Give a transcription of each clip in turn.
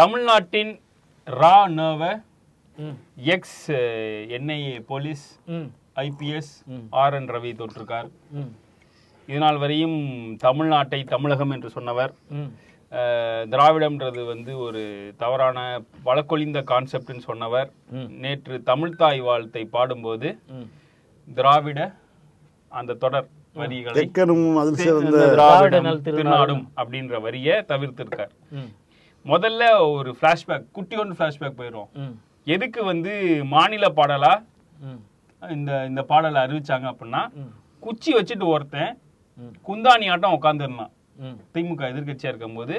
தமிழ்நாட்டின் ரா நர்வ ம் எக்ஸ் என்ஐஏ போலீஸ் ம் ஐபிஎஸ் ம். ஆர் என் ரவி தொற்றிருக்கார் ம் இதனால் வரையும் தமிழ்நாட்டை தமிழகம் என்று சொன்னவர் ம் அஹ், திராவிடம்ன்றது வந்து ஒரு தவறான வழக்கொழிந்த கான்செப்ட்னு சொன்னவர் ம். நேற்று தமிழ்தாய் வாழ்த்தை பாடும்போது ம் திராவிட அந்த தொடர் வரிகளை தெக்கனும் அதில் சிறந்த திராவிடம் நல் திருநாடும். திருநாடும் அப்படின்ற வரியை தவிர்த்திருக்கார் ம் முதல்ல ஒரு ஃபிளாஷ்பேக் குட்டி ஒன்று ஃபிளாஷ்பேக் போயிடும் ம் எதுக்கு வந்து மாநில பாடலா ம் இந்த இந்த பாடலை அறிவிச்சாங்க அப்படின்னா ம் குச்சி வச்சுட்டு ஒருத்தன் ம் குந்தாணி ஆட்டம் உட்காந்துருந்தான் ம் திமுக எதிர்க்கட்சியா இருக்கும்போது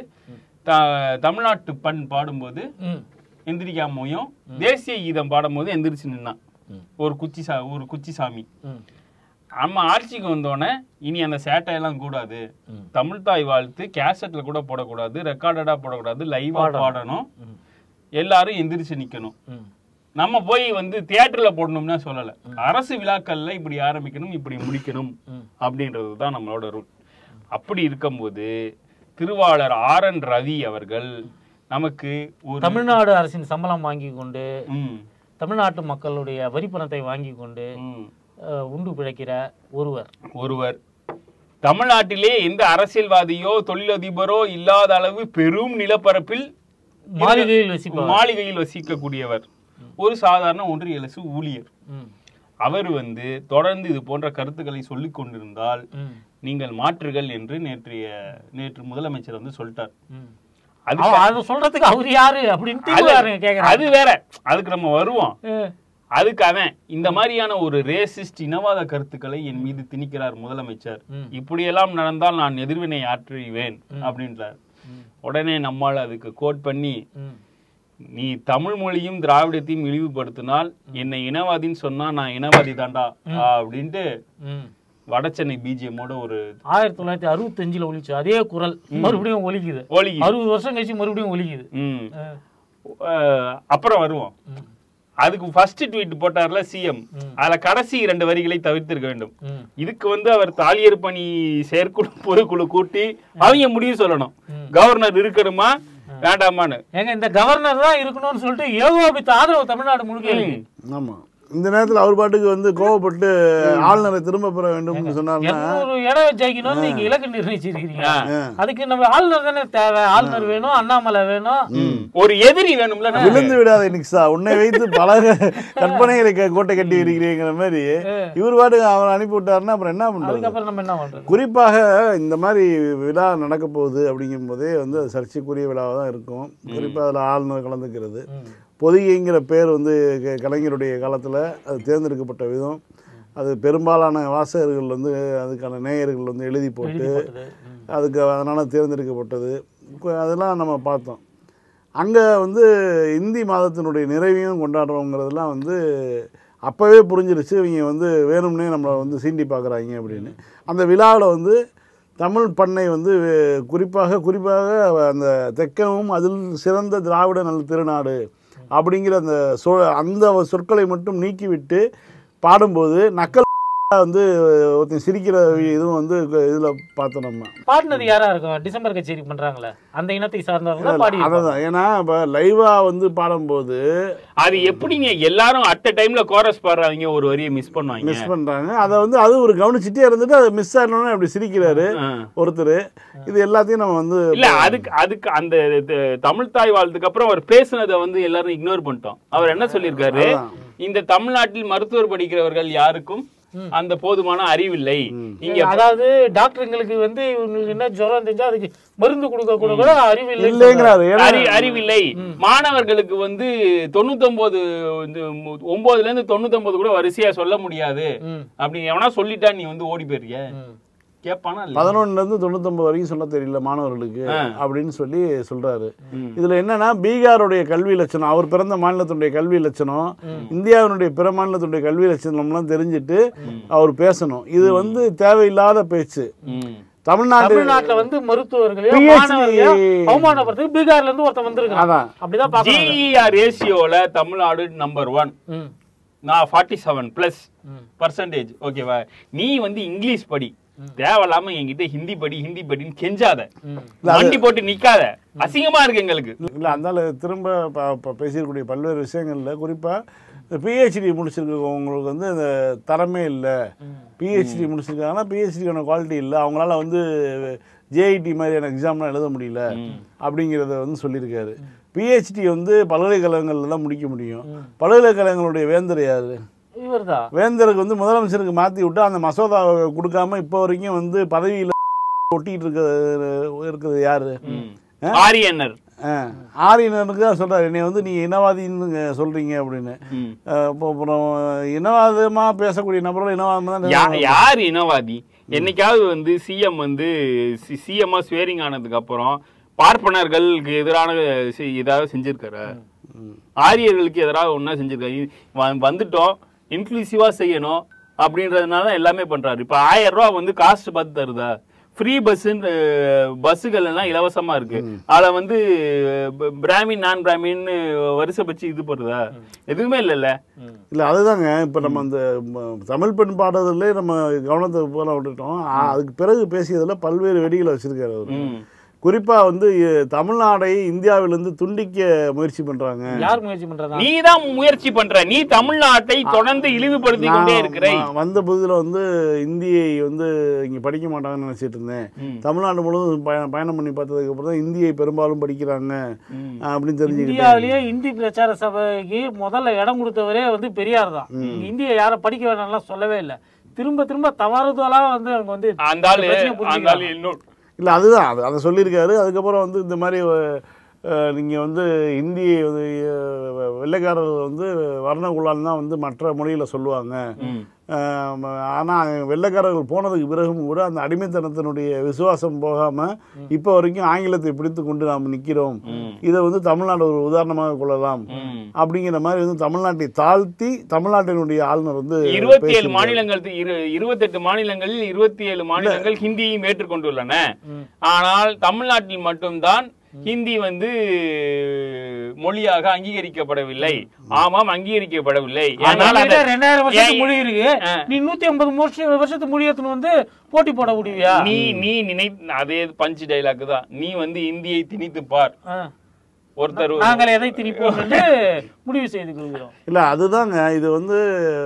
த- தமிழ்நாட்டு பண் பாடும்போது ம் எந்திரிக்காமையும் தேசிய கீதம் பாடும்போது எந்திரிச்சு நின்னான் ம். ஒரு குச்சி சா ஒரு குச்சி சாமி ம் நம்ம ஆட்சிக்கு வந்தோடனே இனி அந்த சேட்டையெல்லாம் கூடாது ம். தமிழ்தாய் வாழ்த்து கேசட்ல கூட போடக்கூடாது ரெக்கார்டடா போடக்கூடாது லைவா பாடணும் ம். எல்லாரும் எந்திரிச்சு நிக்கணும் ம் நம்ம போய் வந்து தியேட்டர்ல போடணும்னா சொல்லல அரசு விழாக்கள்ல இப்படி ஆரம்பிக்கணும் இப்படி முடிக்கணும் ம். அப்படின்றது தான் நம்மளோட ரூல் அப்படி இருக்கும்போது திருவாளர் ஆர் என் ரவி அவர்கள் நமக்கு ஒரு தமிழ்நாடு அரசின் சம்பளம் வாங்கி கொண்டு ம், தமிழ்நாட்டு மக்களுடைய வரி பணத்தை வாங்கி கொண்டு ம். அஹ், உண்டு பிழைக்கிற ஒருவர் ஒருவர் தமிழ்நாட்டிலே எந்த அரசியல்வாதியோ தொழிலதிபரோ இல்லாத அளவு பெரும் நிலப்பரப்பில் மாளிகையில் வசிப்பவர் மாளிகையில் வசிக்கக்கூடியவர் ஒரு சாதாரண ஒன்றிய அரசு ஊழியர் ம் அவர் வந்து தொடர்ந்து இது போன்ற கருத்துக்களை சொல்லிக் கொண்டிருந்தால் ம் நீங்கள் மாற்றுகள் என்று நேற்றைய நேற்று முதலமைச்சர் வந்து சொல்லிட்டார் ம் அது அவ- அதை சொல்றதுக்கு அவர் யாரு அப்படின்னு திமுககாரங்க கேக்குறாங்க அது வேற அதுக்கு நம்ம வருவோம் அஹ், அதுக்கு அவன் இந்த மாதிரியான ஒரு ரேசிஸ்ட் இனவாத கருத்துக்களை என் மீது திணிக்கிறார் முதலமைச்சர் ம். இப்படியெல்லாம் நடந்தால் நான் எதிர்வினை ஆற்றுவேன் அப்படின்றார் ம். உடனே நம்மால் அதுக்கு கோட் பண்ணி ம் நீ தமிழ் மொழியும் திராவிடத்தையும் இழிவுபடுத்தினால் என்னை இனவாதின்னு சொன்னா நான் இனவாதி தாண்டா அப்படின்ட்டு ம் வடசென்னை பிஜிஎம்மோட ஒரு ஆயிரத்தி தொள்ளாயிரத்தி அறுபத்தஞ்சுல ஒலிச்சு அதே குரல் மறுபடியும் ஒலிக்குது ஒலிகி அறுபது வருஷம் கழிச்சு மறுபடியும் ஒலிக்குது ம் அஹ், அஹ், அப்புறம் வருவோம் ம், அதுக்கு ஃபர்ஸ்ட் ட்வீட் போட்டார்ல சிஎம் ம். அதுல கடைசி இரண்டு வரிகளை தவிர்த்திருக்க வேண்டும் ம், இதுக்கு வந்து அவர் தாலியர் பணி செயற்குழு பொதுக்குழு கூட்டி அவங்க முடிவு சொல்லணும் ம். கவர்னர் இருக்கணுமா வேண்டாமான்னு ஏங்க இந்த கவர்னர் தான் இருக்கணும்னு சொல்லிட்டு ஏகோபித்த ஆதரவு தமிழ்நாடு முழுக்க இருக்கு ஆமா இந்த நேரத்துல அவர் பாட்டுக்கு வந்து கோவப்பட்டு ஆளுநரை திரும்ப பெற வேண்டும்னு சொன்னார்னா இருநூறு இடம் ஜெயிக்கணும்னு நீங்க இலக்கு நிர்ணயிச்சிருக்கீங்க ஆ. அதுக்கு நம்ம ஆளுநர் தானே தேவை ஆளுநர் வேணும் அண்ணாமலை வேணும் ஒரு எதிரி வேணும்ல நமக்கு. விழுந்து விடாத நிக்ஸா உன்னை வைத்து பல கற்பனைகளை க- கோட்டை கட்டி இருக்கிறீங்கிற மாதிரி இவர் பாட்டுக்கு அவர் அனுப்பி விட்டாருன்னா அப்புறம் என்ன பண்றது அதுக்கப்புறம் நம்ம என்ன பண்றது குறிப்பாக இந்த மாதிரி விழா நடக்க போகுது அப்படிங்கும்போதே வந்து அது சர்ச்சைக்குரிய விழாவாக தான் இருக்கும் குறிப்பாக அதில் ஆளுநர் கலந்துக்கிறது ம். பொதிகைங்கிற பேர் வந்து க- கலைஞருடைய காலத்தில் அது தேர்ந்தெடுக்கப்பட்ட விதம் அது பெரும்பாலான வாசகர்கள் வந்து அதுக்கான நேயர்கள் வந்து எழுதி போட்டு போட்டது. ம். அதுக்கு அதனால் தேர்ந்தெடுக்கப்பட்டது கு- அதெல்லாம் நம்ம பார்த்தோம் அங்கே வந்து இந்தி மாதத்தினுடைய நிறைவையும் கொண்டாடுறோங்கிறதுலாம் வந்து அப்போவே புரிஞ்சிருச்சு இவங்க வந்து வேணும்னே நம்மளை வந்து சீண்டி பார்க்குறாங்க அப்படின்னு அந்த விழாவில் வந்து தமிழ் பண்ணை வந்து வே- குறிப்பாக குறிப்பாக அந்த தெக்கமும் அதில் சிறந்த திராவிட நல் திருநாடு அப்படிங்கிற அந்த சொ அந்த சொற்களை மட்டும் நீக்கிவிட்டு பாடும்போது நக்கல் வந்து ஒருத்தன் சிரிக்கிற இதுவும் வந்து இதில் பார்த்தோம் நம்ம பாடினது யாரா இருக்கும் டிசம்பர் கச்சேரி பண்றாங்களே அந்த இனத்தை சார்ந்தவங்க தான் பாடி இருப்பாங்க. அதான் ஏன்னா இப்போ லைவாக வந்து பாடும்போது அது எப்படிங்க எல்லாரும் அட் டைம்ல கோரஸ் பாடுறாங்க ஒரு வரியை மிஸ் பண்ணுவாங்க மிஸ் பண்ணுறாங்க அதை வந்து அது ஒரு கவனிச்சுட்டே இருந்துட்டு அதை மிஸ் ஆகணும்னு அப்படி சிரிக்கிறாரு ஆ. ஒருத்தர் இது எல்லாத்தையும் நம்ம வந்து இல்ல அதுக்கு அதுக்கு அந்த த- தமிழ் தாய் வாழ்த்துக்கு அப்புறம் அவர் பேசுனதை வந்து எல்லாரும் இக்னோர் பண்ணிட்டோம் அவர் என்ன சொல்லியிருக்காரு இந்த தமிழ்நாட்டில் மருத்துவர் படிக்கிறவர்கள் யாருக்கும் அந்த போதுமான அறிவில்லை இங்க அதாவது டாக்டருங்களுக்கு வந்து இவங்களுக்கு என்ன ஜுரம் தெரிஞ்சா அதுக்கு மருந்து கொடுக்க கூட கூட அறிவு இல்லை இல்லைங்கிறாரு ஏன்னா அறி அறிவில்லை மாணவர்களுக்கு வந்து தொண்ணூத்தொன்பது இந்த மு- ஒன்பதுல இருந்து தொண்ணூத்தொன்பது கூட வரிசையா சொல்ல முடியாது ம். அப்படி எவனா சொல்லிட்டா நீ வந்து ஓடி போயிருக்க ம். கேட்பானா இல்ல? பதினொன்னுலேருந்து தொண்ணூத்தொம்பது வரைக்கும் சொல்ல தெரியல மாணவர்களுக்கு ஆ. அப்படின்னு சொல்லி சொல்றாரு ம். இதுல என்னன்னா பீகாருடைய கல்வி லட்சணம் அவர் பிறந்த மாநிலத்தினுடைய கல்வி லட்சணம் இந்தியாவினுடைய பிற மாநிலத்தினுடைய கல்வி லட்சணம்லாம் தெரிஞ்சுட்டு அவர் பேசணும் இது வந்து தேவையில்லாத பேச்சு ம். தமிழ்நாட்டு தமிழ்நாட்டுல வந்து மருத்துவர்களையும் PhD மாணவர்களையும் அவமானப்படுறதுக்கு பீகார்ல இருந்து ஒருத்தன் வந்திருக்கான் அதான் அப்படிதான் பாக்கணும் ஜிஇஆர் ரேஷியோல தமிழ்நாடு நம்பர் ஒன் ம் நான் ஃபார்ட்டி செவன் பிளஸ் ம். பர்சன்டேஜ் ஓகேவா நீ வந்து இங்கிலீஷ் படி தேவையில்லாம என்கிட்ட ஹிந்தி படி ஹிந்தி படின்னு கெஞ்சாத ம். வண்டி போட்டு நிக்காத அசிங்கமா இருக்கு எங்களுக்கு இல்லை அதனால திரும்ப ப- ப- பேசியிருக்கக்கூடிய பல்வேறு விஷயங்களில் குறிப்பாக பிஹெச்டி முடிச்சிருக்கவங்களுக்கு வந்து அந்த தரமே இல்லை பிஹெச்டி முடிச்சிருக்காங்கன்னா பிஹெச்டிக்கான குவாலிட்டி இல்லை அவங்களால வந்து ஜேஐடி மாதிரியான எக்ஸாம்லாம் எழுத முடியல அப்படிங்கிறத வந்து சொல்லியிருக்காரு பிஹெச்டி வந்து பல்கலைக்கழகங்கள்ல தான் முடிக்க முடியும் பல்கலைக்கழகங்களுடைய வேந்தர் யார் இவர்தான் வேந்தருக்கு வந்து முதலமைச்சருக்கு மாற்றி விட்டு அந்த மசோதாவை கொடுக்காம இப்போ வரைக்கும் வந்து பதவியில் ஒட்டிகிட்டு இருக்கிறது இருக்கிறது யார் ஆரியனர் ஆரியனருக்கு தான் சொல்கிறார் என்னை வந்து நீ இனவாதின்னு சொல்கிறீங்க அப்படின்னு ம். அஹ் இப்போ அப்புறம் இனவாதமாக பேசக்கூடிய நபர்கள் இனவாதமாக யா- தான் யார் இனவாதி என்னைக்காவது வந்து சிஎம் வந்து சிஎம்மா ஸ்வேரிங் ஆனதுக்கு அப்புறம் பார்ப்பனர்களுக்கு எதிரான செ- ஏதாவது செஞ்சிருக்காரு ஆரியர்களுக்கு எதிராக ஒன்றா செஞ்சிருக்காரு இ- வ- வந்துட்டோம் இன்க்ளூசிவா செய்யணும் அப்படின்றதுனால தான் எல்லாமே பண்றாரு இப்போ ஆயிரம் ரூபா வந்து காஸ்ட் பார்த்து தருதா ஃப்ரீ பஸ் பஸ்ஸுகள் எல்லாம் இலவசமா இருக்கு அதுல வந்து ப- பிராமின் நான் பிராமின் வரிசை பச்சு இது பண்ணுறதா எதுவுமே இல்லைல்ல இல்லை அதுதாங்க இப்போ நம்ம அந்த ம- தமிழ் பெண் பாடுறதுலே நம்ம கவனத்தை போல விட்டுட்டோம் ஆ, அதுக்கு பிறகு பேசியதில் பல்வேறு வெடிகளை வச்சிருக்காரு அவர் ம். குறிப்பாக வந்து இ- தமிழ்நாடை இந்தியாவிலிருந்து துண்டிக்க முயற்சி பண்ணுறாங்க யார் முயற்சி பண்றதா நீ தான் முயற்சி பண்ற நீ தமிழ்நாட்டை தொடர்ந்து இழிவுபடுத்தி கொண்டே இருக்கிற வந்த புதில் வந்து இந்தியை வந்து இங்கே படிக்க மாட்டாங்கன்னு நினச்சிட்டு இருந்தேன் ம். தமிழ்நாடு முழுவதும் பய பயணம் பண்ணி பார்த்ததுக்கு அப்புறம் தான் இந்தியை பெரும்பாலும் படிக்கிறாங்க ம். அப்படின்னு தெரிஞ்சுக்கிட்டேன் இந்தியாவிலேயே இந்தி பிரச்சார சபைக்கு முதல்ல இடம் கொடுத்தவரே வந்து பெரியார் தான் இந்திய யாரும் படிக்க வேணாம்லாம் சொல்லவே இல்லை திரும்ப திரும்ப தவறுதலா வந்து அவங்க வந்து அந்த ஆளு பிரச்சனையை அந்த புரிஞ்சுக்கிறாங்க. ஆளு இன்னொரு இல்லை அதுதான் அது அதை சொல்லியிருக்காரு அதுக்கப்புறம் வந்து இந்த மாதிரி நீங்கள் வந்து இந்தியை வந்து அஹ், வெள்ளைக்காரர்கள் வந்து வர்ணகுலால் தான் வந்து மற்ற மொழியில் சொல்லுவாங்க ம். ஆனால் வெள்ளைக்காரர்கள் போனதுக்கு பிறகும் கூட அந்த அடிமைத்தனத்தினுடைய விசுவாசம் போகாமல் இப்போ வரைக்கும் ஆங்கிலத்தை பிடித்து கொண்டு நாம் நிற்கிறோம் இதை வந்து தமிழ்நாடு ஒரு உதாரணமாக கொள்ளலாம் ம். அப்படிங்கிற மாதிரி வந்து தமிழ்நாட்டை தாழ்த்தி தமிழ்நாட்டினுடைய ஆளுநர் வந்து இருபத்தி ஏழு பேசியிருக்காரு. மாநிலங்கள் இரு- இருபத்தெட்டு மாநிலங்களில் இருபத்தி ஏழு மாநிலங்கள் ஹிந்தியையும் ஏற்றுக்கொண்டுள்ளன ஆனால் தமிழ்நாட்டில் மட்டும்தான் ஹிந்தி வந்து மொழியாக அங்கீகரிக்கப்படவில்லை ஆமாம் அங்கீகரிக்கப்படவில்லை ஆனால் நம்மகிட்ட அதை- ரெண்டாயிரம் வருஷத்து ஏன் மொழி இருக்கு ஆ. நீ நூத்தி ஐம்பது வருஷம் வருஷத்து மொழி எடுத்துன்னு வந்து போட்டி போட முடியா நீ நீ நினை அதே பஞ்ச் டைலாக் தான் நீ வந்து இந்தியை திணித்து பார் ஆ. ஒருத்தர் நாங்கள் எதை திணிப்போம் என்று முடிவு செய்து கொள்கிறோம் இல்லை அதுதாங்க இது வந்து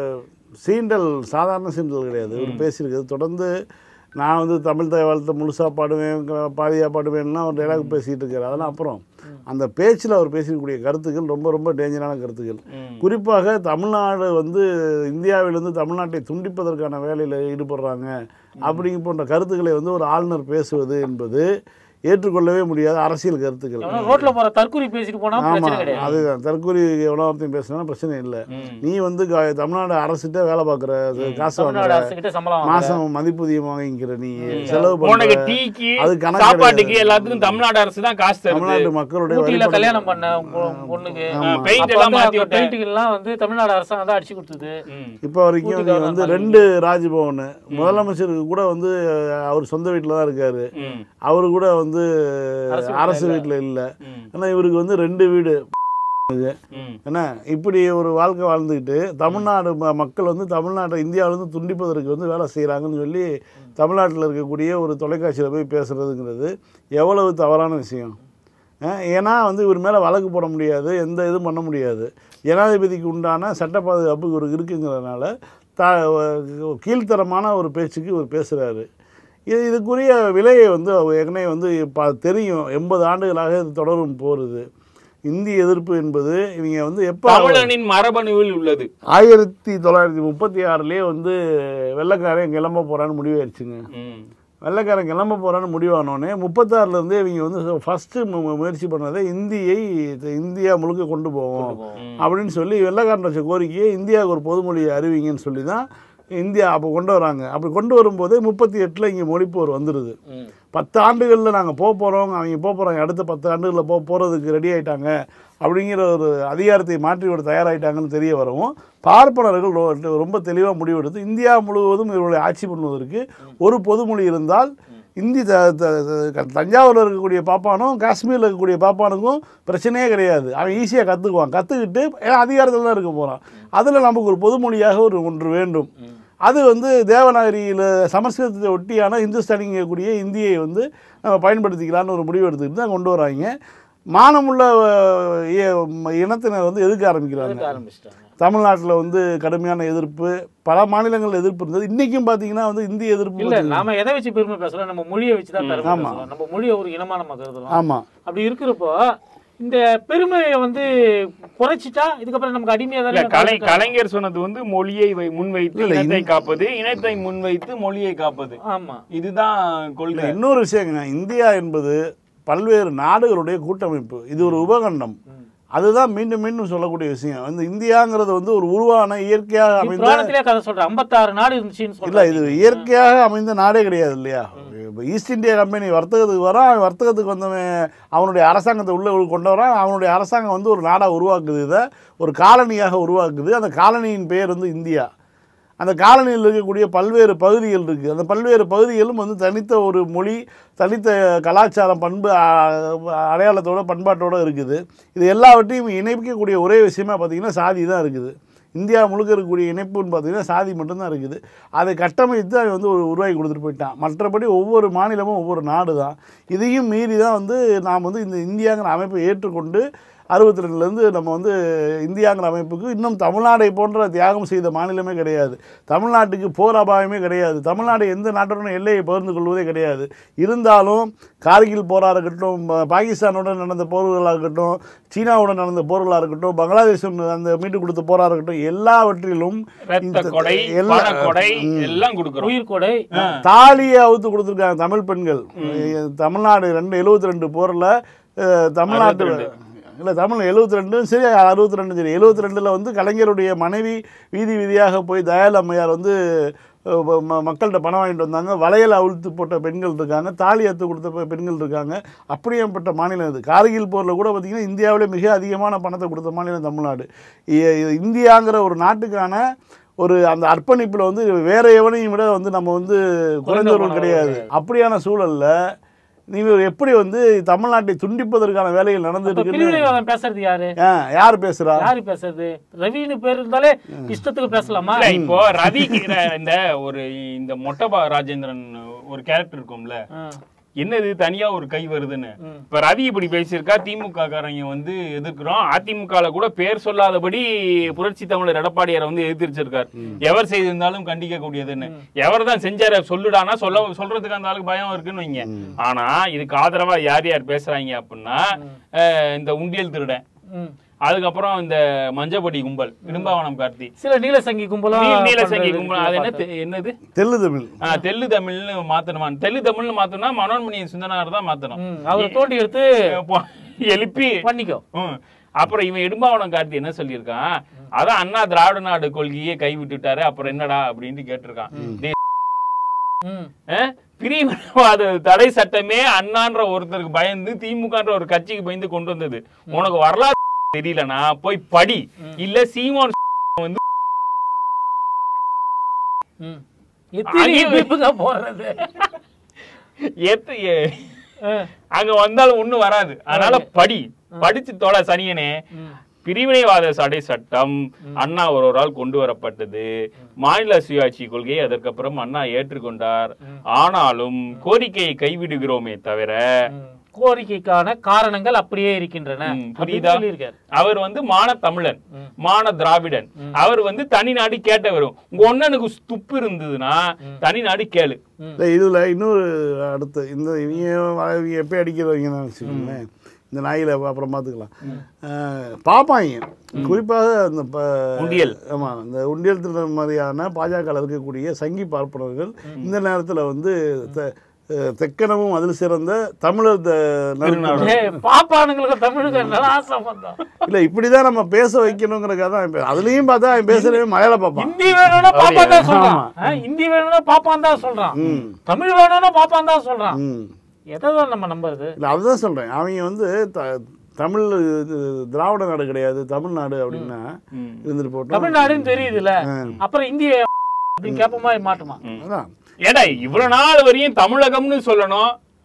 சீண்டல் சாதாரண சீண்டல் கிடையாது இவர் பேசியிருக்கிறது தொடர்ந்து நான் வந்து தமிழ் தாய் வாழ்த்தை முழுசாக பாடுவேன் க- பாதியாக பாடுவேன்லாம் ஒரு டைலாக் பேசிகிட்டு இருக்காரு அதெல்லாம் அப்புறம் அந்த பேச்சில் அவர் பேசியிருக்கக்கூடிய கருத்துக்கள் ரொம்ப ரொம்ப டேஞ்சரான கருத்துக்கள் ம். குறிப்பாக தமிழ்நாடு வந்து இந்தியாவிலிருந்து தமிழ்நாட்டை துண்டிப்பதற்கான வேலையில் ஈடுபடுறாங்க அப்படிங்க போன்ற கருத்துக்களை வந்து ஒரு ஆளுநர் பேசுவது என்பது ஏற்றுக்கொள்ளவே முடியாத அரசியல் கருத்துக்கள் எவனோ ரோட்ல போற தற்கூரி பேசிட்டு போனா பிரச்சனை ஆமாம் கிடையாது அதுதான் தற்கொலை எவ்வளோ ஒருத்தையும் பேசினா பிரச்சனை இல்லை ம். நீ வந்து க- தமிழ்நாடு அரசுகிட்ட வேலை பார்க்குற காசு தமிழ்நாடு வாங்குற அரசு கிட்ட சம்பளம் வாங்குற. மாசம் மதிப்புதியம் வாங்கிக்கிற நீ செலவு உனக்கு பண்ணுற டீக்கு அது கணக்கு சாப்பாட்டுக்கு எல்லாத்துக்கும் தமிழ்நாடு அரசு தான் காசு தருது தமிழ்நாட்டு மக்களுடைய ஊட்டியில வரிப்பணம் கல்யாணம் பண்ண உங்க பொ- பொண்ணுக்கு பெயிண்ட் அப்ப எல்லாம் வந்து மாத்தி அந்த விட்டேன் பெயிண்ட்டுக்கு எல்லாம் வந்து தமிழ்நாடு அரசாங்கம் தான் அடிச்சு கொடுத்தது ம். இப்போ வரைக்கும் ஊட்டி நீ வந்து கவர்னர் ரெண்டு ராஜ்பவன் முதலமைச்சருக்கு கூட வந்து அவர் சொந்த வீட்டில் தான் இருக்காரு ம். அவரு கூட வந்து அரசு அரசு வீட்டில் இல்லை ம். ஆனால் இவருக்கு வந்து ரெண்டு வீடு ம். என்ன இப்படி ஒரு வாழ்க்கை வாழ்ந்துக்கிட்டு தமிழ்நாடு ம- மக்கள் வந்து தமிழ்நாட்டை இந்தியாவிலேருந்து துண்டிப்பதற்கு வந்து வேலை செய்கிறாங்கன்னு சொல்லி தமிழ்நாட்டில் இருக்கக்கூடிய ஒரு தொலைக்காட்சியில் போய் பேசுகிறதுங்கிறது எவ்வளவு தவறான விஷயம் அஹ் ஏன்னா வந்து இவர் மேலே வழக்கு போட முடியாது எந்த இதுவும் பண்ண முடியாது ஜனாதிபதிக்கு உண்டான சட்ட பாதுகாப்பு இவருக்கு இருக்குங்கிறதுனால த கீழ்த்தரமான ஒரு பேச்சுக்கு இவர் பேசுகிறாரு இது இதுக்குரிய விலையை வந்து அவர் ஏற்கனவே வந்து ப தெரியும் எண்பது ஆண்டுகளாக இது தொடரும் போகிறது இந்தி எதிர்ப்பு என்பது இவங்க வந்து எப்போ தமிழனின் மரபணுவில் உள்ளது ஆயிரத்தி தொள்ளாயிரத்தி முப்பத்தி ஆறுலேயே வந்து வெள்ளைக்காரன் கிளம்ப போகிறான்னு முடிவாயிருச்சுங்க ம். வெள்ளைக்காரன் கிளம்ப போகிறான்னு முடிவானோடனே முப்பத்தாறுலேருந்தே இவங்க வந்து ஃபஸ்ட்டு முயற்சி பண்ணதே இந்தியை இது இந்தியா முழுக்க கொண்டு போவோம் அப்படின்னு சொல்லி வெள்ளைக்காரன் வச்ச கோரிக்கையை இந்தியாவுக்கு ஒரு பொதுமொழியை அறிவிங்கன்னு சொல்லி தான் இந்தியா அப்போ கொண்டு வராங்க அப்படி கொண்டு வரும்போதே முப்பத்தி எட்டில் இங்கே மொழிப்போர் வந்துடுது பத்து ஆண்டுகளில் நாங்கள் போக போகிறோம் அவங்க போக போகிறாங்க அடுத்த பத்து ஆண்டுகளில் போக போகிறதுக்கு ரெடி ஆயிட்டாங்க அப்படிங்கிற ஒரு அதிகாரத்தை மாற்றி விட தயாராகிட்டாங்கன்னு தெரிய வரவும் பார்ப்பனர்கள் ரொ- ரொம்ப தெளிவாக முடிவெடுத்து இந்தியா முழுவதும் இவருடைய ஆட்சி பண்ணுவதற்கு ஒரு பொதுமொழி இருந்தால் இந்தி த த- த- தஞ்சாவூரில் இருக்கக்கூடிய பாப்பானும் காஷ்மீரில் இருக்கக்கூடிய பாப்பானுக்கும் பிரச்சனையே கிடையாது அவன் ஈஸியாக கற்றுக்குவான் கற்றுக்கிட்டு ஏன்னா அதிகாரத்தில் தான் இருக்க போகிறான் அதில் நமக்கு ஒரு பொதுமொழியாக ஒரு ஒன்று வேண்டும் அது வந்து தேவநாகரியில் சமஸ்கிருதத்தை ஒட்டியான இந்துஸ்தானிங்கக்கூடிய இந்தியை வந்து நம்ம பயன்படுத்திக்கலான்னு ஒரு முடிவு எடுத்துக்கிட்டு தான் கொண்டு வராங்க மானமுள்ள அஹ், இ- இனத்தினர் வந்து எதுக்க ஆரம்பிக்கிறாங்க அதுக்கு ஆரம்பிச்சிட்டாங்க தமிழ்நாட்டில் வந்து கடுமையான எதிர்ப்பு பல மாநிலங்கள் எதிர்ப்பு இருந்தது இன்றைக்கும் பார்த்தீங்கன்னா வந்து இந்திய எதிர்ப்பு இல்ல நாம எதை வச்சு பெருமை பேசலாம் நம்ம மொழியை வச்சு தான் பெருமை ஆமா. பேசலாம் நம்ம மொழியை ஒரு இனமா நம்ம கருதலாம் ஆமாம் அப்படி இருக்கிறப்போ இந்த பெருமையை வந்து குறைச்சிட்டா இதுக்கப்புறம் நமக்கு அடிமையா இல்ல தானே கலை கலைஞர் சொன்னது வந்து மொழியை வை- முன்வைத்து இல்ல, இனத்தை காப்பது இனத்தை முன்வைத்து மொழியை காப்பது ஆமா இதுதான் இல்லை கொள்கை இன்னொரு விஷயங்க இந்தியா என்பது பல்வேறு நாடுகளுடைய கூட்டமைப்பு இது ஒரு உபகண்டம் அதுதான் மீண்டும் மீண்டும் சொல்லக்கூடிய விஷயம் இந்த இந்தியாங்கிறது வந்து ஒரு உருவான இயற்கையாக நீ அமைந்த புராணத்திலே கதை சொல்ற 56 நாடு இருந்துச்சுன்னு இல்லை சொல்ற இது இயற்கையாக அமைந்த நாடே கிடையாது இல்லையா இப்போ ஈஸ்ட் இந்தியா கம்பெனி வர்த்தகத்துக்கு வரான் அவன் வர்த்தகத்துக்கு வந்தவன் அவனுடைய அரசாங்கத்தை உள்ளே கொண்டு வரான் அவனுடைய அரசாங்கம் வந்து ஒரு நாடாக உருவாக்குது இதை ஒரு காலனியாக உருவாக்குது அந்த காலனியின் பெயர் வந்து இந்தியா அந்த காலனியில் இருக்கக்கூடிய பல்வேறு பகுதிகள் இருக்குது அந்த பல்வேறு பகுதிகளும் வந்து தனித்த ஒரு மொழி தனித்த கலாச்சாரம் பண்பு அ- அடையாளத்தோட பண்பாட்டோட இருக்குது இது எல்லாவற்றையும் இணைக்கக்கூடிய ஒரே விஷயமா பார்த்தீங்கன்னா சாதி தான் இருக்குது இந்தியா முழுக்க இருக்கக்கூடிய இணைப்புன்னு பார்த்தீங்கன்னா சாதி மட்டும்தான் இருக்குது அதை கட்டமைத்து அவன் வந்து ஒரு உருவாக்கி கொடுத்துட்டு போயிட்டான் மற்றபடி ஒவ்வொரு மாநிலமும் ஒவ்வொரு நாடு தான் இதையும் மீறி தான் வந்து நாம் வந்து இந்த இந்தியாங்கிற அமைப்பை ஏற்றுக்கொண்டு அறுபத்தி ரெண்டுலேருந்து நம்ம வந்து இந்தியாங்கிற அமைப்புக்கு இன்னும் தமிழ்நாடை போன்ற தியாகம் செய்த மாநிலமே கிடையாது தமிழ்நாட்டுக்கு போர் அபாயமே கிடையாது தமிழ்நாடு எந்த நாட்டுடன் எல்லையை பகிர்ந்து கொள்வதே கிடையாது இருந்தாலும் கார்கில் போராக இருக்கட்டும் ப- பாகிஸ்தானுடன் நடந்த போர்களாக இருக்கட்டும் சீனாவுடன் நடந்த போர்களாக இருக்கட்டும் பங்களாதேஷ் அந்த மீட்டு கொடுத்த போராக இருக்கட்டும் எல்லாவற்றிலும் ரத்த இந்த- கொடை எல்லா- பண கொடை எல்லாம் கொடுக்குறோம் உயிர் கொடை தாலியை அவுத்து கொடுத்துருக்காங்க தமிழ் பெண்கள் தமிழ்நாடு ரெண்டு எழுபத்தி ரெண்டு போரில் தமிழ்நாட்டு இல்லை தமிழ் எழுபத்தி ரெண்டும் சரி அறுபத்தி ரெண்டும் சரி எழுபத்தி ரெண்டில் வந்து கலைஞருடைய மனைவி வீதி வீதியாக போய் தயால் அம்மையார் வந்து அஹ், ம- ம- மக்கள்கிட்ட பணம் வாங்கிட்டு வந்தாங்க வளையல் அவிழ்த்து போட்ட பெண்கள் இருக்காங்க தாலி அத்து கொடுத்த பெ- பெண்கள் இருக்காங்க அப்படியேப்பட்ட மாநிலம் இது கார்கில் போரில் கூட பார்த்திங்கன்னா இந்தியாவிலே மிக அதிகமான பணத்தை கொடுத்த மாநிலம் தமிழ்நாடு இ- இது இந்தியாங்கிற ஒரு நாட்டுக்கான ஒரு அந்த அர்ப்பணிப்பில் வந்து வேற எவனையும் விட வந்து நம்ம வந்து குறைந்தவர்கள் கிடையாது அப்படியான சூழல்ல நீங்க எப்படி வந்து தமிழ்நாட்டை துண்டிப்பதற்கான வேலைகள் நடந்துட்டு இப்ப இருக்குன்னு பிரிவினைவாதம் பேசுறது யாரு ஆ, யார் பேசுறா யாரு பேசுறது ரவின்னு பேர் இருந்தாலே இஷ்டத்துக்கு பேசலாமா இல்ல இப்போ ரவி இந்த ஒரு இந்த மொட்டபா ராஜேந்திரன் ஒரு கேரக்டர் இருக்கும்ல ஆ. என்னது தனியா ஒரு கை வருதுன்னு ம். இப்ப ரவி இப்படி பேசியிருக்கா திமுக காரங்க வந்து எதிர்க்கிறோம் அதிமுகல கூட பேர் சொல்லாதபடி புரட்சி தமிழர் எடப்பாடியாரை வந்து எதிர்த்திருச்சிருக்கார் எவர் செய்திருந்தாலும் கண்டிக்க கூடியதுன்னு எவர் தான் செஞ்சார சொல்லுடானா சொல்ல சொல்றதுக்கு அந்த ஆளுக்கு பயம் இருக்குன்னு வைங்க ஆனா இதுக்கு ஆதரவா யார் யார் பேசுறாங்க அப்படின்னா அஹ், இந்த உண்டியல் திருடன் ம். அதுக்கப்புறம் இந்த மஞ்சப்படி கும்பல் இடும்பாவனம் கார்த்தி சில நீலசங்கி கும்பலும் நீ- நீலசங்கி பண்றது கும்பல் அது என்ன பார்த்தேன். தெ- என்னது தெல்லு தமிழ் ஆ, தெள்ளு தமிழ்னு மாத்தணுமா தெள்ளு தமிழ்னு மாத்தணும்னா மனோன்மணி சுந்தனார் தான் மாத்தணும் ம், அவரை தோண்டி எடுத்து போ- எழுப்பி பண்ணிக்கோ ம். அப்புறம் இவன் இடும்பாவனம் கார்த்தி என்ன சொல்லியிருக்கான் அதான் அண்ணா திராவிட நாடு கொள்கையே கை விட்டுட்டாரு அப்புறம் என்னடா அப்படின்னு கேட்டிருக்கான் டேய், ம். ஆ? பிரிவினைவாத தடை சட்டமே அண்ணான்ற ஒருத்தருக்கு பயந்து திமுகன்ற ஒரு கட்சிக்கு பயந்து கொண்டு வந்தது உனக்கு வரலாறு தெரியலனா போய் படி இல்ல சீமான் வந்து ம். எத்தனை அங்கே- வீட்டுக்கு போடுறது எத்த எ- ஆ. அங்க வந்தாலும் ஒண்ணும் வராது அதனால படி படிச்சு தொலை சனியனே ம். பிரிவினைவாத தடை சட்டம் அண்ணா ஒருவரால் கொண்டு வரப்பட்டது மாநில சுயாட்சி கொள்கையை அதற்கப்புறம் அண்ணா ஏற்றுக்கொண்டார் ஆனாலும் கோரிக்கையை கைவிடுகிறோமே தவிர ம். கோரிக்கைக்கான காரணங்கள் அப்படியே இருக்கின்றன ம், அப்படின்னு புரியுதா சொல்லியிருக்காரு அவர் வந்து மான தமிழன் மான திராவிடன் அவர் வந்து தனிநாடு கேட்டவரும் உங்க ஒன்னனுக்கு துப்பு இருந்ததுன்னா தனிநாடு கேளு இல்லை இதில் இன்னொரு அடுத்து இந்த இவங்க வ- இவங்க எப்போ அடிக்கிறவங்க தான் வச்சுக்கோங்களேன் இந்த நாயில அப்புறம் பார்த்துக்கலாம் அஹ், பார்ப்பாங்க குறிப்பாக இந்த ப உண்டியல். ஆமாம் இந்த உண்டியல் திருடன் மாதிரியான பாஜக இருக்கக்கூடிய சங்கி பார்ப்பனர்கள் இந்த நேரத்தில் வந்து தெ- அஹ், தெக்கனமும் அதில் சிறந்த தமிழர் த- நறுமணம். ஏய், பாப்பானுங்களுக்கு தமிழுக்கு என்னடா சம்பந்தம் இல்லை இப்படி தான் நம்ம பேச வைக்கணுங்கிறக்காக தான் அவன் பே- அதுலேயும் பார்த்தா அவன் பேசுறவே மலையாள பார்ப்பான் ஹிந்தி வேணும்னா பாப்பா தான் சொல்றான் ஆ, ஹிந்தி வேணும்னா பாப்பான் தான் சொல்றான் தமிழ் வேணும்னா பாப்பான் தான் சொல்றான் ம் எதை தான் நம்ம நம்புறது இல்லை அதுதான் சொல்கிறேன் அவங்க வந்து த தமிழ் இது திராவிட நாடு கிடையாது தமிழ்நாடு அப்படின்னா இருந்துட்டு போட்டோம் தமிழ்நாடுன்னு தெரியுதுல்ல அப்புறம் இந்திய அப்படின்னு கேப்பமா மாட்டுமா அதான் ஏடா இவ்வளவு நாள் வரையும் தமிழகம்னு சொல்லணும்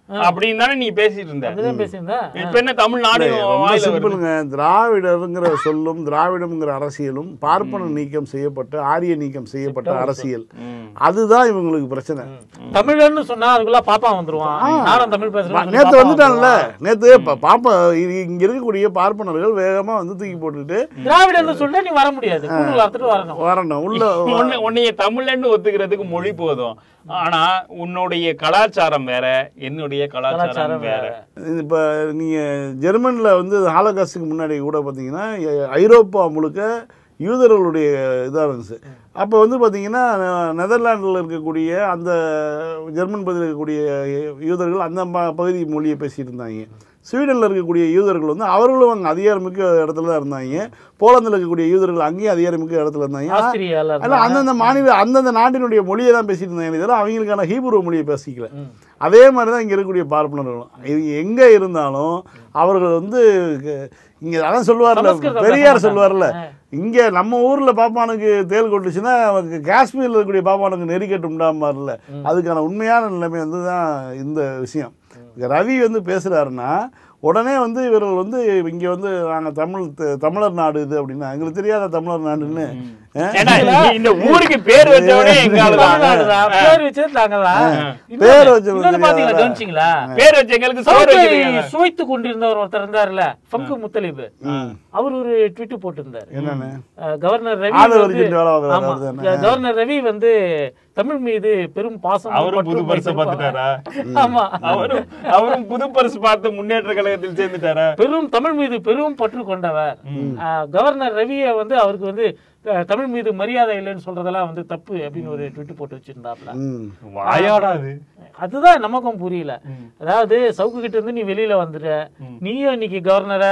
அப்படின்னு தானே நீ பேசிட்டு இருந்த அப்படிதான் பேசியிருந்தேன் இப்ப என்ன தமிழ்நாடு ரொம்ப வாயில வருது சிம்பிளுங்க திராவிடருங்கிற சொல்லும் திராவிடம்ங்கிற அரசியலும் பார்ப்பன நீக்கம் செய்யப்பட்ட ஆரிய நீக்கம் செய்யப்பட்ட அரசியல் ம். அதுதான் இவங்களுக்கு பிரச்சனை தமிழன்னு சொன்னா அதுக்குள்ள பாப்பா வந்துருவான் நானும் தமிழ் பேசுறேன் நேத்து வந்துட்டான்ல நேத்து பா- பாப்பா இ- இங்க இருக்கக்கூடிய பார்ப்பனர்கள் வேகமா வந்து தூக்கி போட்டுட்டு திராவிடன்னு சொல்லிட்டு நீ வர முடியாது கூடுதல் அறுத்துட்டு வரணும் வரணும் உள்ள உன்னை- உன்னைய தமிழன்னு ஒத்துக்கிறதுக்கு மொழி போதும் ஆனா உன்னுடைய கலாச்சாரம் வேற என்னுடைய கலாச்சாரம் கலாச்சாரம் வேற இப்போ நீங்கள் ஜெர்மனில் வந்து ஹாலகாஸ்டுக்கு முன்னாடி கூட பார்த்தீங்கன்னா ஐ- ஐரோப்பா முழுக்க யூதர்களுடைய இதாக இருந்துச்சு அப்போ வந்து பார்த்தீங்கன்னா நெதர்லாண்டில் இருக்கக்கூடிய அந்த ஜெர்மன் பகுதியில் இருக்கக்கூடிய யூதர்கள் அந்த ம- பகுதி மொழியை பேசிட்டு இருந்தாங்க ஸ்வீடனில் இருக்கக்கூடிய யூதர்கள் வந்து அவர்களும் அங்கே அதிகாரமிக்க இடத்துல தான் இருந்தாங்க போலந்தில் இருக்கக்கூடிய யூதர்கள் அங்கேயும் அதிகாரமிக்க இடத்துல இருந்தாங்க ஆனா- ஆஸ்திரியால அல்ல அந்தந்த மாநில அந்தந்த நாட்டினுடைய மொழியை தான் பேசிட்டு இருந்தாங்க தவிர அவங்களுக்கான ஹீப்ரு மொழியை பேசிக்கல அதே மாதிரி தான் இங்கே இருக்கக்கூடிய பார்ப்பனர்களும் இவங்க எங்கே இருந்தாலும் அவர்கள் வந்து க- இங்கே அதான் சொல்லுவார்ல சமஸ்கிருதம் பெரியார் பேச சொல்லுவார்ல மாட்டாங்க. இங்கே நம்ம ஊரில் பாப்பானுக்கு தேல் கொட்டுச்சுன்னா அவனுக்கு காஷ்மீரில் இருக்கக்கூடிய பாப்பானுக்கு நெறிக்கட்டு உண்டாமாறுல அதுக்கான உண்மையான நிலைமை வந்து தான் இந்த விஷயம் இங்க ரவி வந்து பேசுகிறாருன்னா உடனே வந்து இவர்கள் வந்து இங்கே வந்து நாங்கள் தமிழ் த- தமிழர் நாடு இது அப்படின்னா எங்களுக்கு தெரியாத தமிழர் நாடுன்னு ஏன்னா இந்த ஊருக்கு பேர் வச்சவனே எங்க ஆளுதான். தமிழ்நாடுதான். பேர் வச்சது நாங்கதான். பேர் வச்சவங்க இன்னொன்னு பாத்தீங்களா, தெரியாதா? கவனிச்சீங்களா? பேர் வச்ச எங்களுக்கு சோறு சவுக்கை வைக்கிறீங்க. சுவைத்து கொண்டிருந்தவர் ஒருத்தர் இருந்தாருல்ல ஃபங்கு முத்தலிபு அவர் ஒரு ட்வீட் போட்டிருந்தாரு என்னன்னு அஹ், கவர்னர் ரவி ஆளு வந்து- வரைக்கும் வேலை பார்க்குறாரு ஆமா, அவர் தானே? கவர்னர் ரவி வந்து தமிழ் மீது பெரும் பாசம் அவரும் புது பற்றும் பரிசு வைத்திருப்பார். பார்த்துட்டாரா ஆமா அவரும் அவரும் புது பரிசு பார்த்து முன்னேற்ற கழகத்தில் சேர்ந்துட்டாரா பெரும் தமிழ் மீது பெரும் பற்று கொண்டவர் அஹ், கவர்னர் ரவியை வந்து அவருக்கு வந்து அஹ், தமிழ் மீது மரியாதை இல்லைன்னு சொல்றதெல்லாம் வந்து தப்பு அப்படின்னு ஒரு ட்விட் போட்டு வச்சிருந்தாப்ல ம் வாயாடாது அதுதான் நமக்கும் புரியல அதாவது சவுக்கு கிட்ட இருந்து நீ வெளியில வந்துட்ட நீயும் இன்னைக்கு கவர்னரை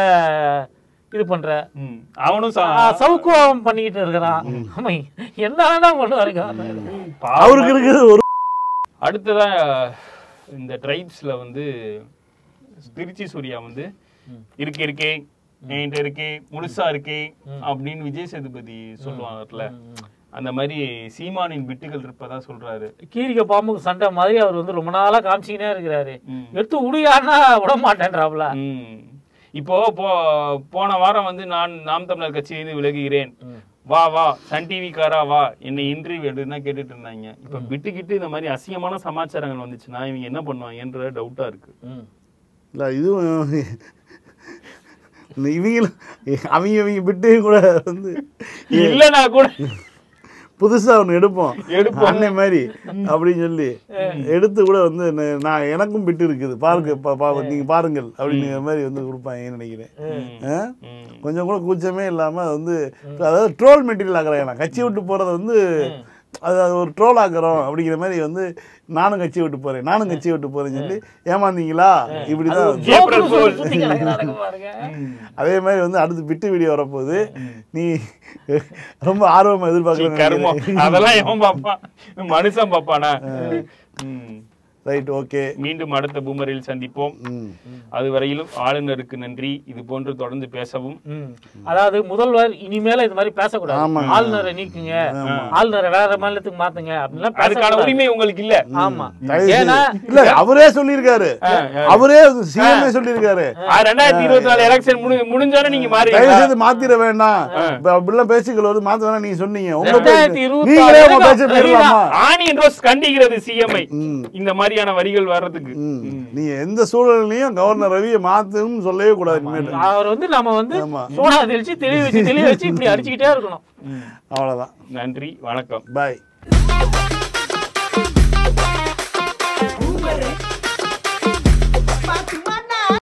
இது பண்ற ம். அவனும் சா- ஆ, சவுக்கும் அவன் பண்ணிக்கிட்டு இருக்கிறான் ஆமா என்னடா பண்ணுவாரு கவர்னர் அவருக்கு இருக்குது ஒரு அடுத்ததா இந்த ட்ரைப்ஸ்ல வந்து திருச்சி சூர்யா வந்து இருக்கு இருக்கே என்கிட்ட இருக்கே முழுசா இருக்கே அப்படின்னு விஜய் சேதுபதி சொல்லுவாங்கல்ல அந்த மாதிரி சீமானின் பிட்டுகள் இருப்பதா சொல்றாரு கீரிக்க பாம்புக்கு சண்டை மாதிரி அவர் வந்து ரொம்ப நாளா காமிச்சிக்கினே இருக்கிறாரு ம். எடுத்து உடையானா விட மாட்டேன்றாப்ல ம். இப்போ போ போன வாரம் வந்து நான் நாம் தமிழர் கட்சியிலிருந்து விலகுகிறேன் வா வா சன் டிவி காரா வா என்னை இன்டர்வியூ எடுன்னா கேட்டுட்டு இருந்தாங்க இப்ப விட்டுக்கிட்டு இந்த மாதிரி அசிங்கமான சமாச்சாரங்கள் வந்துச்சுன்னா இவங்க என்ன பண்ணுவாங்கன்ற டவுட்டா இருக்கு இல்லை இதுவும் இந்த இவங்களும் அவங்க இவங்க விட்டு கூட வந்து இல்லனா கூட புதுசா ஒன்று எடுப்போம் எடுப்போம். அன்னை மாதிரி அப்படின்னு சொல்லி எடுத்து கூட வந்து ந- நான் எனக்கும் பிட்டு இருக்குது பாருங்க பா- பா- நீங்க பாருங்கள் அப்படிங்கிற மாதிரி வந்து கொடுப்பாங்கன்னு நினைக்கிறேன் ஆ? ம். கொஞ்சம் கூட கூச்சமே இல்லாம அது வந்து அதாவது ட்ரோல் மெட்டீரியல் ஆக்குறாங்க கட்சி விட்டு போறது வந்து அது அது ஒரு ட்ரோல் ஆக்குறோம் அப்படிங்கிற மாதிரி வந்து நானும் கட்சி விட்டு போறேன் நானும் கட்சி விட்டு போறேன்னு சொல்லி ஏமாந்தீங்களா இப்படிதான் ஏப்ரல் ஃபூல். சுத்தி கிடக்குறானுங்க பாருங்க அதே மாதிரி வந்து அடுத்து பிட்டு வீடியோ வரப்போகுது நீ ரொம்ப ஆர்வமா சீ, கருமம் எதிர்பார்க்கணும் அதெல்லாம் எவன் பாப்பான் மனுஷன் பாப்பானா ம். ரைட் ஓகே மீண்டும் அடுத்த பூமரில் சந்திப்போம் ம் அதுவரையிலும் ஆளுநருக்கு நன்றி இது போன்று தொடர்ந்து பேசவும் ம். அதாவது முதல்வர் இனிமேல இது மாதிரி பேசக்கூடாது ஆமாங்க. ஆளுநரை நீக்குங்க ஆளுநரை வேற மாநிலத்துக்கு மாத்துங்க அப்படின்லாம் அதுக்கான பேசக்கூடாது. உரிமை உங்களுக்கு இல்ல ஆமா தயவு செய்து- ஏன்னா இல்ல அவரே சொல்லியிருக்காரு அவரே சிஎம்ஏ சொல்லியிருக்காரு ஆ, ரெண்டாயிரத்தி இருபத்தி நாலு எலெக்ஷன் முடிஞ்சாலும் நீங்க தயவு மாறீங்களா செய்து மாத்திர வேண்டாம் இப்ப அப்படிலாம் பேச்சுக்கள் வருது மாத்த வேணாம் நீங்க சொன்னீங்க உங்க ரெண்டாயிரத்தி பேச்சு இருபத்தி நீங்களே உங்க ஆறு பேச்ச போயிடலாமா ஆனியன் ரோஸ் கண்டிக்கிறது சிஎம்ஐ ம். இந்த மாதிரியான வரிகள் வர்றதுக்கு ம். நீங்க எந்த சூழலையும் கவர்னர் ரவியை மாத்தணும்னு சொல்லவே கூடாது இனிமேட்டு அவர் வந்து நம்ம வந்து ஆமா. சோனா தெளிச்சு தெளிய வச்சு தெளிய வச்சு இப்படி அடிச்சுக்கிட்டே இருக்கணும் அவ்வளவுதான் நன்றி வணக்கம் பாய்